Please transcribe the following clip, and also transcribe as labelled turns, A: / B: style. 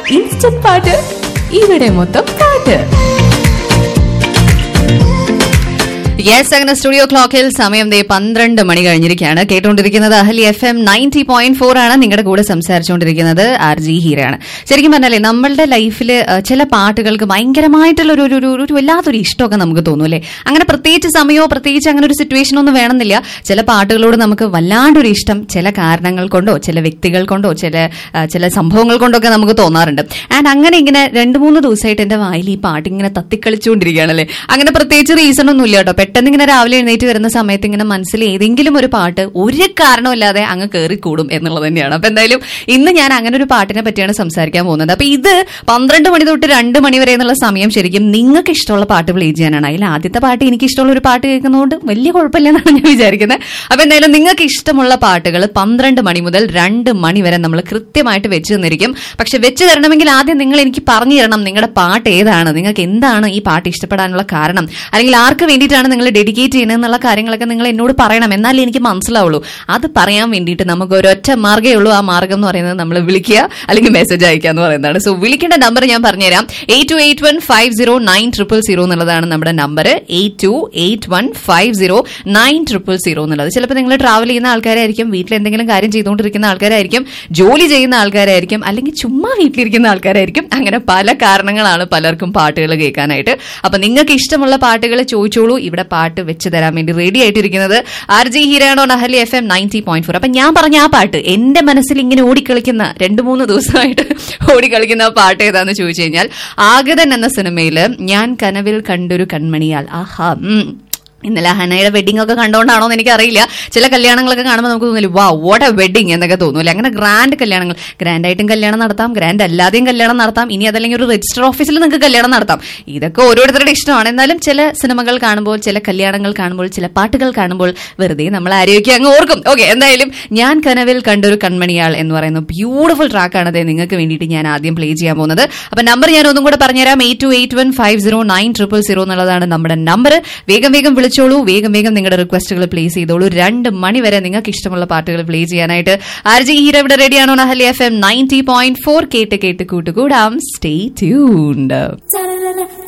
A: Instant പാട്ട് ഇവിടെ മൊത്തം പാട്ട്
B: യെസ് അങ്ങനെ സ്റ്റുഡിയോ ക്ലോക്കിൽ സമയം ദേ പന്ത്രണ്ട് മണി കഴിഞ്ഞിരിക്കുകയാണ് കേട്ടുകൊണ്ടിരിക്കുന്നത് അഹലി F M ninety point four ആണ് നിങ്ങളുടെ കൂടെ സംസാരിച്ചുകൊണ്ടിരിക്കുന്നത് ആർ ജി ഹീരയാണ് ശരിക്കും പറഞ്ഞാലേ നമ്മളുടെ ലൈഫിൽ ചില പാട്ടുകൾക്ക് ഭയങ്കരമായിട്ടുള്ള ഒരു ഒരു- ഒരു- ഒരു വല്ലാത്തൊരു ഇഷ്ടമൊക്കെ നമുക്ക് തോന്നും അല്ലേ അങ്ങനെ പ്രത്യേകിച്ച് സമയമോ പ്രത്യേകിച്ച് അങ്ങനെ ഒരു സിറ്റുവേഷൻ ഒന്നും വേണമെന്നില്ല ചില പാട്ടുകളോട് നമുക്ക് വല്ലാണ്ടൊരു ഇഷ്ടം ചില കാരണങ്ങൾ കൊണ്ടോ ചില വ്യക്തികൾ കൊണ്ടോ ചില ആ, ചില സംഭവങ്ങൾ കൊണ്ടൊക്കെ നമുക്ക് തോന്നാറുണ്ട് ആൻഡ് അങ്ങനെ ഇങ്ങനെ രണ്ട് മൂന്ന് ദിവസമായിട്ട് എന്റെ വായിൽ ഈ പാട്ട് ഇങ്ങനെ തത്തിക്കളിച്ചുകൊണ്ടിരിക്കുകയാണല്ലേ അങ്ങനെ പ്രത്യേകിച്ച് റീസൺ ഒന്നും ഇല്ല കേട്ടോ പെട്ടെന്ന് ഇങ്ങനെ രാവിലെ എഴുന്നേറ്റ് വരുന്ന സമയത്ത് ഇങ്ങനെ മനസ്സിൽ ഏതെങ്കിലും ഒരു പാട്ട് ഒരു കാരണമില്ലാതെ അങ്ങ് കയറി കൂടും എന്നുള്ളത് തന്നെയാണ് അപ്പൊ എന്തായാലും ഇന്ന് ഞാൻ അങ്ങനെ ഒരു പാട്ടിനെ പറ്റിയാണ് സംസാരിക്കാൻ പോകുന്നത് അപ്പൊ ഇത് പന്ത്രണ്ട് മണി തൊട്ട് രണ്ട് മണി വരെ എന്നുള്ള സമയം ശരിക്കും നിങ്ങൾക്ക് ഇഷ്ടമുള്ള പാട്ട് പ്ലേ ചെയ്യാനാണ് അതിൽ ആദ്യത്തെ പാട്ട് എനിക്ക് ഇഷ്ടമുള്ള ഒരു പാട്ട് കേൾക്കുന്നതുകൊണ്ട് വലിയ കുഴപ്പമില്ലെന്നാണ് ഞാൻ വിചാരിക്കുന്നത് അപ്പൊ എന്തായാലും നിങ്ങൾക്ക് ഇഷ്ടമുള്ള പാട്ടുകൾ പന്ത്രണ്ട് മണി മുതൽ രണ്ട് മണി വരെ നമ്മൾ കൃത്യമായിട്ട് വെച്ച് തന്നിരിക്കും പക്ഷെ വെച്ച് തരണമെങ്കിൽ ആദ്യം നിങ്ങൾ എനിക്ക് പറഞ്ഞു തരണം നിങ്ങളുടെ പാട്ട് ഏതാണ് നിങ്ങൾക്ക് എന്താണ് ഈ പാട്ട് ഇഷ്ടപ്പെടാനുള്ള കാരണം അല്ലെങ്കിൽ ആർക്ക് വേണ്ടിയിട്ടാണ് നിങ്ങൾ ഡെഡിക്കേറ്റ് ചെയ്യുന്നത് എന്നുള്ള കാര്യങ്ങളൊക്കെ നിങ്ങൾ എന്നോട് പറയണം എന്നാലേ എനിക്ക് മനസ്സിലാവുള്ളൂ അത് പറയാൻ വേണ്ടിയിട്ട് നമുക്ക് ഒരൊറ്റ മാർഗ്ഗമേ ഉള്ളൂ ആ മാർഗം എന്ന് പറയുന്നത് നമ്മൾ വിളിക്കുക അല്ലെങ്കിൽ മെസ്സേജ് അയക്കുക എന്ന് പറയുന്നതാണ് സോ വിളിക്കേണ്ട നമ്പർ ഞാൻ പറഞ്ഞുതരാം eight two eight one five zero nine triple zero എന്നുള്ളതാണ് നമ്മുടെ number eight two eight one five zero nine triple zero എന്നുള്ളത് ചിലപ്പോൾ നിങ്ങൾ ട്രാവൽ ചെയ്യുന്ന ആൾക്കാരായിരിക്കും വീട്ടിൽ എന്തെങ്കിലും കാര്യം ചെയ്തുകൊണ്ടിരിക്കുന്ന ആൾക്കാരായിരിക്കും ജോലി ചെയ്യുന്ന ആൾക്കാരായിരിക്കും അല്ലെങ്കിൽ ചുമ്മാ വീട്ടിലിരിക്കുന്ന ആൾക്കാരായിരിക്കും അങ്ങനെ പല കാരണങ്ങളാണ് പലർക്കും പാട്ടുകൾ കേൾക്കാനായിട്ട് അപ്പൊ നിങ്ങൾക്ക് ഇഷ്ടമുള്ള പാട്ടുകൾ ചോദിച്ചോളൂ ഇവിടെ പാട്ട് വെച്ച് തരാൻ വേണ്ടി റെഡി ആയിട്ടിരിക്കുന്നത് ആർ ജി ഹീരാണോ നഹലി F M ninety point four അപ്പൊ ഞാൻ പറഞ്ഞ ആ പാട്ട് എന്റെ മനസ്സിൽ ഇങ്ങനെ ഓടിക്കളിക്കുന്ന രണ്ടു മൂന്ന് ദിവസമായിട്ട് ഓടിക്കളിക്കുന്ന ആ പാട്ട് ഏതാന്ന് ചോദിച്ചു കഴിഞ്ഞാൽ ആഗതൻ എന്ന സിനിമയില് ഞാൻ കനവിൽ കണ്ടൊരു കൺമണിയാൽ ആഹാ ഉം. ഇന്നലെ ഹനയുടെ വെഡിങ് ഒക്കെ കണ്ടോണ്ടാണോ എന്ന് എനിക്കറിയില്ല ചില കല്യാണങ്ങളൊക്കെ കാണുമ്പോൾ നമുക്ക് തോന്നില്ല വാ വാട്ട് എ വെഡിങ് എന്നൊക്കെ തോന്നൂല്ലേ അങ്ങനെ ഗ്രാൻഡ് കല്യാണങ്ങൾ ഗ്രാൻഡ് ആയിട്ടും കല്യാണം നടത്താം ഗ്രാൻഡ് അല്ലാതെയും കല്യാണം നടത്താം ഇനി അതല്ലെങ്കിൽ ഒരു രജിസ്റ്റർ ഓഫീസിൽ നിങ്ങൾക്ക് കല്യാണം നടത്താം ഇതൊക്കെ ഓരോരുത്തരുടെ ഇഷ്ടമാണ് എന്നാലും ചില സിനിമകൾ കാണുമ്പോൾ ചില കല്യാണങ്ങൾ കാണുമ്പോൾ ചില പാട്ടുകൾ കാണുമ്പോൾ വെറുതെ നമ്മൾ ആരോഗ്യം അങ്ങ് ഓർക്കും ഓക്കെ എന്തായാലും ഞാൻ കനവിൽ കണ്ടൊരു കൺമണിയാൾ എന്ന് പറയുന്ന ബ്യൂട്ടിഫുൾ ട്രാക്കാണ് അത് നിങ്ങൾക്ക് വേണ്ടിയിട്ട് ഞാൻ ആദ്യം പ്ലേ ചെയ്യാൻ പോകുന്നത് അപ്പൊ നമ്പർ ഞാൻ ഒന്നും കൂടെ പറഞ്ഞുതരാം eight two eight one five zero nine triple zero എന്നുള്ളതാണ് നമ്മുടെ നമ്പർ വേഗം വേഗം വിളിച്ചോളൂ വേഗം വേഗം നിങ്ങളുടെ റിക്വസ്റ്റുകൾ പ്ലേസ് ചെയ്തോളൂ രണ്ട് മണി വരെ നിങ്ങൾക്ക് ഇഷ്ടമുള്ള പാട്ടുകൾ പ്ലേ ചെയ്യാനായിട്ട് ആർ ജി ഹീറോ ഇവിടെ റെഡിയാണോ നഹലി F M ninety point four കേട്ട് കേട്ട് കൂട്ടുകൂടാം സ്റ്റേ ട്യൂൺഡ്